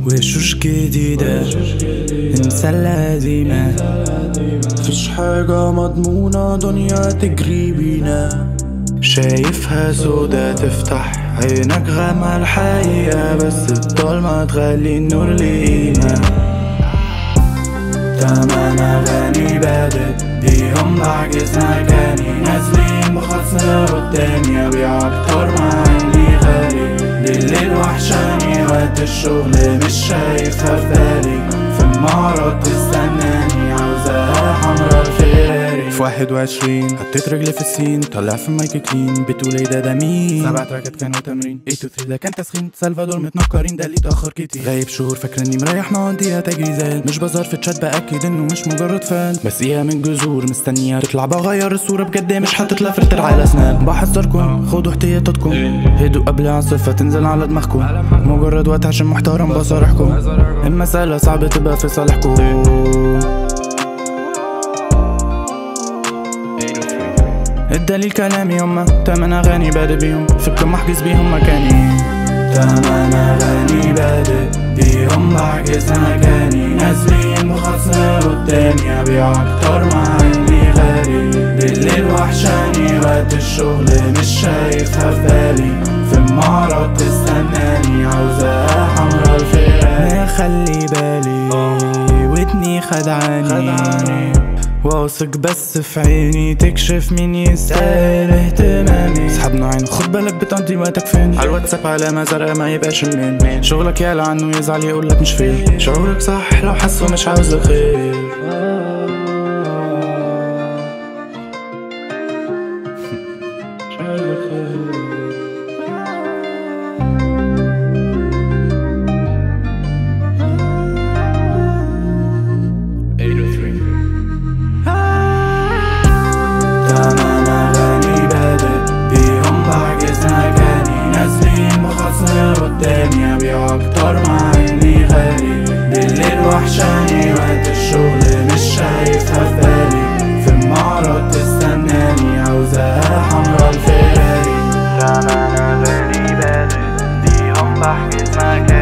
وشوش جديدة انسى القديمة مفيش حاجة مضمونة دنيا تجري بينا شايفها سودا تفتح عينك غامقة الحقيقة بس الضلمة تخلي النور لقيمة تمن أغاني بادئ بيهم بعجز مكاني نازلين بخصم قدامي أبيع أكتر مع إني غالي بالليل وحشاني وقت الشغل مش شايفها في بالي في المعرض تستناني عاوزاها حمرا الفيراري في واحد وعشرين حطيت رجلي في السين طلع في المايك كلين بتقول ايه ده ده مين سبع تراكات كانوا تمرين 8 تو 3 ده كان تسخين سلفادور متنكرين ده اللي اتأخر كتير غايب شهور فاكر اني مريح مواضيع تجهيزات مش بظهر في الشات باكد انه مش مجرد فان بس ايه من جذور مستنية تطلع بغير الصورة بجد مش هتطلع فلتر على اسنان بحذركم خدوا احتياطاتكم هدوا قبل عاصفة تنزل على دماغكم مجرد وقت عشان محترم بصالحكم المسألة صعب تبقى في صالحكم الدليل كلامي هما تمن اغاني بادئ بيهم في الكم احجز بيهم مكاني تمن اغاني بادئ بيهم بحجز مكاني نازلين بخصم قدامي ابيع اكتر مع اني غالي بالليل وحشاني وقت الشغل مش شايفها في بالي في المعرض تستناني عاوزاها حمرا الفيران خلي بالي ودني خدعاني, خدعاني واثق بس في عيني تكشف مين يستاهل اهتمامي اسحب عين خد بالك بتقضي وقتك فين على الواتساب علامة زرقاء ما يبقاش منين شغلك يعلى عنه يزعل يقولك مش فين شعورك صح لو حسه مش عاوز خير مش عاوز خير تمن أغاني بادئ بيهم بحجز مكاني نازلين بخصم قدامي أبيع أكتر مع إني غالي بالليل وحشاني وقت الشغل مش شايفها في بالي في المعرض تستناني عاوزاها حمرا الفيراري تمن أغاني بادئ بيهم بحجز مكاني